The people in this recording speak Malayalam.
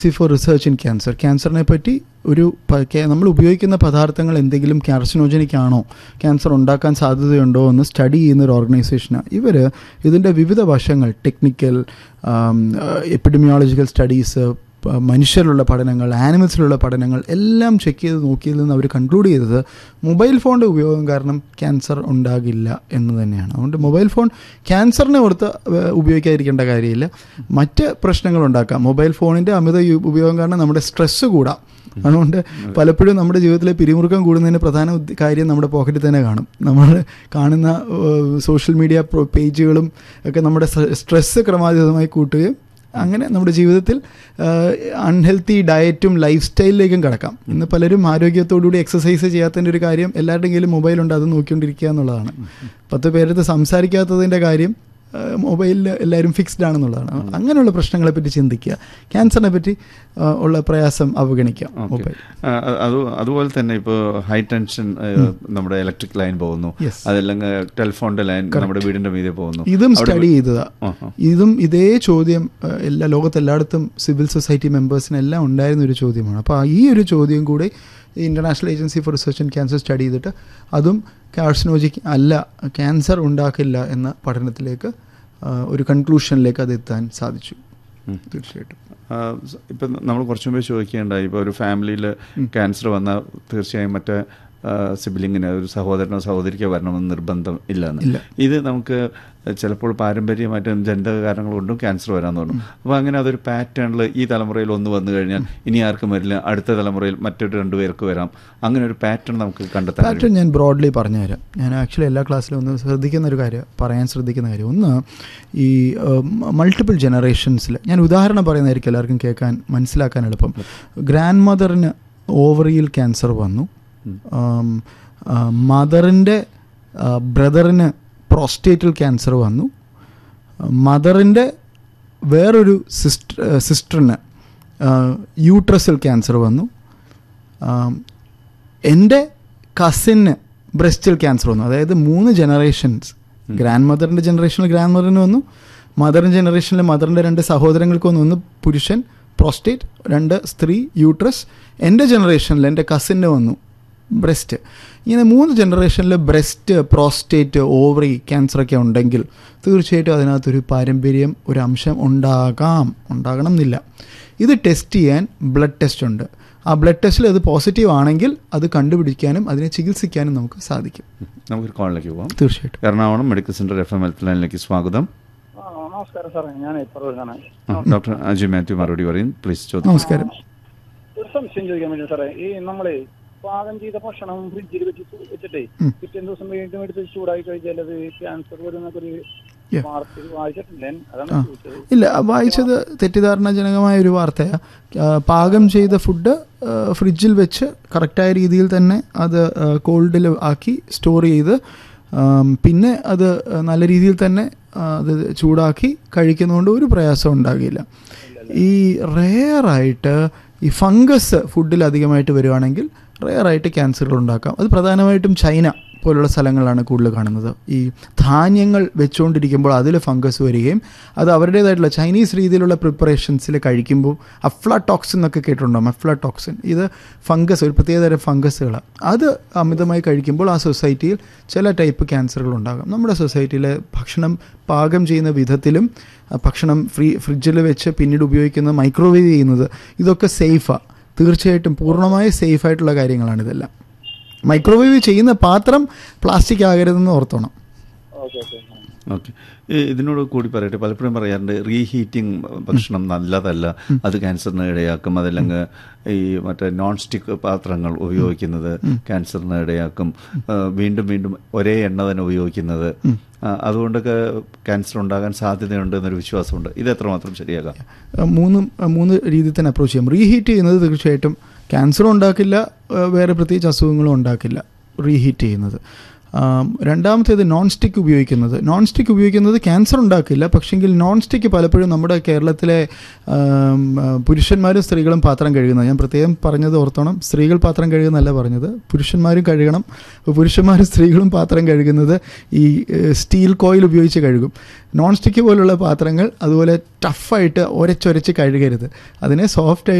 ഫോർ റിസർച്ച് ഇൻ ക്യാൻസർ ക്യാൻസറിനെ പറ്റി ഒരു പ- കേ- നമ്മൾ ഉപയോഗിക്കുന്ന പദാർത്ഥങ്ങൾ എന്തെങ്കിലും കാർസിനോജനിക് ആണോ ക്യാൻസർ ഉണ്ടാക്കാൻ സാധ്യതയുണ്ടോ എന്ന് സ്റ്റഡി ചെയ്യുന്ന ഒരു ഓർഗനൈസേഷനാണ് ഇവർ ഇതിൻ്റെ വിവിധ വശങ്ങൾ ടെക്നിക്കൽ എപ്പിഡമിയോളജിക്കൽ സ്റ്റഡീസ് മനുഷ്യരിലുള്ള പഠനങ്ങൾ ആനിമൽസിലുള്ള പഠനങ്ങൾ എല്ലാം ചെക്ക് ചെയ്ത് നോക്കിയതിൽ നിന്ന് അവർ കൺക്ലൂഡ് ചെയ്തത് മൊബൈൽ ഫോണിൻ്റെ ഉപയോഗം കാരണം ക്യാൻസർ ഉണ്ടാകില്ല എന്ന് തന്നെയാണ് അതുകൊണ്ട് മൊബൈൽ ഫോൺ ക്യാൻസറിനെ ഓർത്ത് ഏഹ്, ഉപയോഗിക്കാതിരിക്കേണ്ട കാര്യമില്ല മറ്റ് പ്രശ്നങ്ങൾ ഉണ്ടാക്കാം മൊബൈൽ ഫോണിൻ്റെ അമിത യു- ഉപയോഗം കാരണം നമ്മുടെ സ്ട്രെസ്സ് കൂടാം അതുകൊണ്ട് പലപ്പോഴും നമ്മുടെ ജീവിതത്തിലെ പിരിമുറുക്കം കൂടുന്നതിന് പ്രധാന ഉദ്ദേ- കാര്യം നമ്മുടെ പോക്കറ്റിൽ തന്നെ കാണും നമ്മൾ കാണുന്ന സോഷ്യൽ മീഡിയ പേജുകളും ഒക്കെ നമ്മുടെ സ്ട്രെസ്സ് ക്രമാതീതമായി കൂട്ടുകയും അങ്ങനെ നമ്മുടെ ജീവിതത്തിൽ അൺഹെൽത്തി ഡയറ്റും ലൈഫ് സ്റ്റൈലിലേക്കും കിടക്കാം ഇന്ന് പലരും ആരോഗ്യത്തോടുകൂടി എക്സസൈസ് ചെയ്യാത്തതിൻ്റെ ഒരു കാര്യം എല്ലാവരുടെയും കയ്യിലും മൊബൈലുണ്ട് അത് നോക്കിക്കൊണ്ടിരിക്കുക എന്നുള്ളതാണ് പത്ത് പേരടുത്ത് സംസാരിക്കാത്തതിൻ്റെ കാര്യം മൊബൈലിൽ എല്ലാവരും ഫിക്സ്ഡ് ആണെന്നുള്ളതാണ് അങ്ങനെയുള്ള പ്രശ്നങ്ങളെ പറ്റി ചിന്തിക്കുക ക്യാൻസറിനെ പറ്റി ആ, ഉള്ള പ്രയാസം അവഗണിക്കാം ഓക്കെ. മൊബൈൽ ആ, അത് അതുപോലെ തന്നെ ഇപ്പോൾ ഹൈ ടെൻഷൻ നമ്മുടെ ഇലക്ട്രിക് ലൈൻ പോകുന്നു Yes. അതല്ലെങ്കിൽ ടെലിഫോണിന്റെ ലൈൻ നമ്മുടെ വീടിന്റെ മീതെ പോകുന്നു ഇതും അവിടെ സ്റ്റഡി ചെയ്തതാ ആ, ആ. ഇതും ഇതേ ചോദ്യം ഏഹ്, എല്ലാ ലോകത്തെല്ലായിടത്തും സിവിൽ സൊസൈറ്റി മെമ്പേഴ്സിനെല്ലാം ഉണ്ടായിരുന്ന ഒരു ചോദ്യമാണ് അപ്പോൾ ഈ ഒരു ചോദ്യം കൂടി international agency for research and cancer study ചെയ്തിട്ട് അതും കാർസിനോജിക് അല്ല ക്യാൻസർ ഉണ്ടാക്കില്ല എന്ന പഠനത്തിലേക്ക് ആ, ഒരു കൺക്ലൂഷനിലേക്ക് അത് എത്താൻ സാധിച്ചു ഉം. തീർച്ചയായിട്ടും ആ, സ- ഇപ്പം നമ്മൾ കുറച്ചു മുമ്പേ ചോദിക്കുകയുണ്ടായി ഇപ്പോൾ ഒരു ഫാമിലിയിൽ ക്യാൻസർ വന്നാൽ തീർച്ചയായും മറ്റേ സിബിലിങ്ങിന് ഒരു സഹോദരനോ സഹോദരിക്കോ വരണമെന്ന് നിർബന്ധം ഇല്ലെന്ന് ഇല്ല. ഇത് നമുക്ക് ചിലപ്പോൾ പാരമ്പര്യമായിട്ടും ജനിതക കാരണങ്ങൾ കൊണ്ടും ക്യാൻസർ വരാൻ തോന്നും അപ്പോൾ അങ്ങനെ അതൊരു പാറ്റേണിൽ ഈ തലമുറയിൽ ഒന്ന് വന്നു കഴിഞ്ഞാൽ ഇനി ആർക്കും വരില്ല അടുത്ത തലമുറയിൽ മറ്റൊരു രണ്ടുപേർക്ക് വരാം അങ്ങനെ ഒരു പാറ്റേൺ നമുക്ക് കണ്ടെത്താൻ കഴിയും. പാറ്റേൺ ഞാൻ ബ്രോഡ്ലി പറഞ്ഞുതരാം ഞാൻ ആക്ച്വലി എല്ലാ ക്ലാസ്സിലും ഒന്ന് ശ്രദ്ധിക്കുന്ന ഒരു കാര്യം പറയാൻ ശ്രദ്ധിക്കുന്ന കാര്യം ഒന്ന് ഈ മൾട്ടിപ്പിൾ ജനറേഷൻസിൽ ഞാൻ ഉദാഹരണം പറയുന്നതായിരിക്കും എല്ലാവർക്കും കേൾക്കാൻ മനസ്സിലാക്കാൻ എളുപ്പം ഗ്രാൻഡ് മദറിന് ഓവറിയിൽ ക്യാൻസർ വന്നു മദറിൻ്റെ ബ്രദറിന് പ്രോസ്റ്റേറ്റിൽ ക്യാൻസർ വന്നു മദറിൻ്റെ വേറൊരു സിസ്റ്റർ സിസ്റ്ററിന് യൂട്രസിൽ ക്യാൻസർ വന്നു ആം, എൻ്റെ കസിന് ബ്രസ്റ്റിൽ ക്യാൻസർ വന്നു അതായത് മൂന്ന് ജനറേഷൻസ് ഗ്രാൻഡ് മദറിൻ്റെ ജനറേഷനിൽ ഗ്രാൻഡ് മദറിന് വന്നു മദറിൻ്റെ ജനറേഷനിൽ മദറിൻ്റെ രണ്ട് സഹോദരങ്ങൾക്ക് വന്നു ഒന്ന് പുരുഷൻ പ്രോസ്റ്റേറ്റ് രണ്ട് സ്ത്രീ യൂട്രസ് എൻ്റെ ജനറേഷനിൽ എൻ്റെ കസിന് വന്നു ബ്രസ്റ്റ് ഇങ്ങനെ മൂന്ന് ജനറേഷനിൽ ബ്രസ്റ്റ് പ്രോസ്റ്റേറ്റ് ഓവറി ക്യാൻസറൊക്കെ ഉണ്ടെങ്കിൽ തീർച്ചയായിട്ടും അതിനകത്തൊരു പാരമ്പര്യം ഒരു അംശം ഉണ്ടാകാം ഉണ്ടാകണം എന്നില്ല ഇത് ടെസ്റ്റ് ചെയ്യാൻ ബ്ലഡ് ടെസ്റ്റ് ഉണ്ട് ആ ബ്ലഡ് ടെസ്റ്റിൽ അത് പോസിറ്റീവ് ആണെങ്കിൽ അത് കണ്ടുപിടിക്കാനും അതിനെ ചികിത്സിക്കാനും നമുക്ക് സാധിക്കും നമുക്കൊരു കോളിലേക്ക് പോകാം തീർച്ചയായിട്ടും Ernakulam medical centre F M health ലൈനിലേക്ക് സ്വാഗതം ആ, നമസ്കാരം സാറേ ഞാൻ പറവൂരാണ് ആ, ഡോക്ടർ അജി മാത്യു മറുപടി പറയും പ്ലീസ് ചോദ്യം നമസ്കാരം ഒരു സംശയം ചോദിക്കാൻ വേണ്ടി സാറേ ഈ നമ്മള് പാകം ചെയ്ത ഭക്ഷണം ഫ്രിഡ്ജിൽ വെച്ച് ചൂ- വെച്ചിട്ടേ ഉം. പിറ്റേ ദിവസം വീണ്ടും എടുത്ത് ചൂടാക്കി കഴിച്ചാൽ അത് ക്യാൻസർ വരുന്നൊക്കെ ഒരു Yeah. വാർത്തയിൽ വായിച്ചിട്ടില്ലേ അതാണ് ആ. ചോദിച്ചത് ഇല്ല വായിച്ചത് തെറ്റിദ്ധാരണജനകമായ ഒരു വാർത്തയാണ് പാകം ചെയ്ത ഫുഡ് ഫ്രിഡ്ജിൽ വെച്ച് കറക്റ്റായ രീതിയിൽ തന്നെ അത് കോൾഡിൽ ആക്കി സ്റ്റോർ ചെയ്ത് ആം, പിന്നെ അത് നല്ല രീതിയിൽ തന്നെ ആ, അത് ചൂടാക്കി കഴിക്കുന്നതുകൊണ്ട് ഒരു പ്രയാസം ഉണ്ടാകില്ല ഈ റെയറായിട്ട് ഈ ഫംഗസ് ഫുഡിൽ അധികമായിട്ട് വരുവാണെങ്കിൽ റെയറായിട്ട് ക്യാൻസറുകൾ ഉണ്ടാക്കാം അത് പ്രധാനമായിട്ടും ചൈന പോലുള്ള സ്ഥലങ്ങളിലാണ് കൂടുതൽ കാണുന്നത് ഈ ധാന്യങ്ങൾ വെച്ചുകൊണ്ടിരിക്കുമ്പോൾ അതിൽ ഫംഗസ് വരികയും അത് അവരുടേതായിട്ടുള്ള ചൈനീസ് രീതിയിലുള്ള പ്രിപ്പറേഷൻസിൽ കഴിക്കുമ്പോൾ അഫ്ലാടോക്സിൻ എന്നൊക്കെ കേട്ടിട്ടുണ്ടോ അഫ്ലാടോക്സിൻ ഇത് ഫംഗസ് ഒരു പ്രത്യേകതരം ഫംഗസുകളാണ് അത് അമിതമായി കഴിക്കുമ്പോൾ ആ സൊസൈറ്റിയിൽ ചില ടൈപ്പ് ക്യാൻസറുകൾ ഉണ്ടാകാം നമ്മുടെ സൊസൈറ്റിയിലെ ഭക്ഷണം പാകം ചെയ്യുന്ന വിധത്തിലും ആ ഭക്ഷണം ഫ്രീ ഫ്രിഡ്ജിൽ വെച്ച് പിന്നീട് ഉപയോഗിക്കുന്ന മൈക്രോവേവ് ചെയ്യുന്നത് ഇതൊക്കെ സേഫാണ് തീർച്ചയായിട്ടും പൂർണ്ണമായി സേഫ് ആയിട്ടുള്ള കാര്യങ്ങളാണ് ഇതെല്ലാം മൈക്രോവേവ് ചെയ്യുന്ന പാത്രം പ്ലാസ്റ്റിക് ആകരുതെന്ന് ഓർത്തോണം ഓക്കെ ഓക്കെ ഓക്കെ ഇതിനോട് കൂടി പറയട്ടെ പലപ്പോഴും പറയാറുണ്ട് റീഹീറ്റിംഗ് ഭക്ഷണം നല്ലതല്ല അത് ക്യാൻസറിന് ഇടയാക്കും അതല്ലെങ്കിൽ ഈ മറ്റേ നോൺ സ്റ്റിക്ക് പാത്രങ്ങൾ ഉപയോഗിക്കുന്നത് ക്യാൻസറിന് ഇടയാക്കും ആ, വീണ്ടും വീണ്ടും ഒരേ എണ്ണ തന്നെ ഉപയോഗിക്കുന്നത് ആ, അതുകൊണ്ടൊക്കെ ക്യാൻസർ ഉണ്ടാകാൻ സാധ്യതയുണ്ട് എന്നൊരു വിശ്വാസമുണ്ട് ഇത് എത്രമാത്രം ശരിയാകാം ആ, മൂന്നും ആ, മൂന്ന് രീതിയിൽ തന്നെ അപ്രോച്ച് ചെയ്യാം റീഹീറ്റ് ചെയ്യുന്നത് തീർച്ചയായിട്ടും ക്യാൻസറും ഉണ്ടാക്കില്ല ആ, വേറെ പ്രത്യേകിച്ച് അസുഖങ്ങളും ഉണ്ടാക്കില്ല റീഹീറ്റ് ചെയ്യുന്നത് ആം, രണ്ടാമത്തേത് നോൺ സ്റ്റിക്ക് ഉപയോഗിക്കുന്നത് നോൺ സ്റ്റിക്ക് ഉപയോഗിക്കുന്നത് ക്യാൻസർ ഉണ്ടാക്കില്ല പക്ഷെങ്കിൽ നോൺ സ്റ്റിക്ക് പലപ്പോഴും നമ്മുടെ കേരളത്തിലെ ആം, ആ, പുരുഷന്മാരും സ്ത്രീകളും പാത്രം കഴുകുന്നത് ഞാൻ പ്രത്യേകം പറഞ്ഞത് ഓർത്തോണം സ്ത്രീകൾ പാത്രം കഴുകുന്നല്ല പറഞ്ഞത് പുരുഷന്മാരും കഴുകണം അപ്പോൾ പുരുഷന്മാരും സ്ത്രീകളും പാത്രം കഴുകുന്നത് ഈ ഏഹ്, സ്റ്റീൽ കോയിൽ ഉപയോഗിച്ച് കഴുകും നോൺ സ്റ്റിക്ക് പോലുള്ള പാത്രങ്ങൾ അതുപോലെ ടഫായിട്ട് ഒരച്ചൊരച്ച് കഴുകരുത് അതിനെ സോഫ്റ്റ്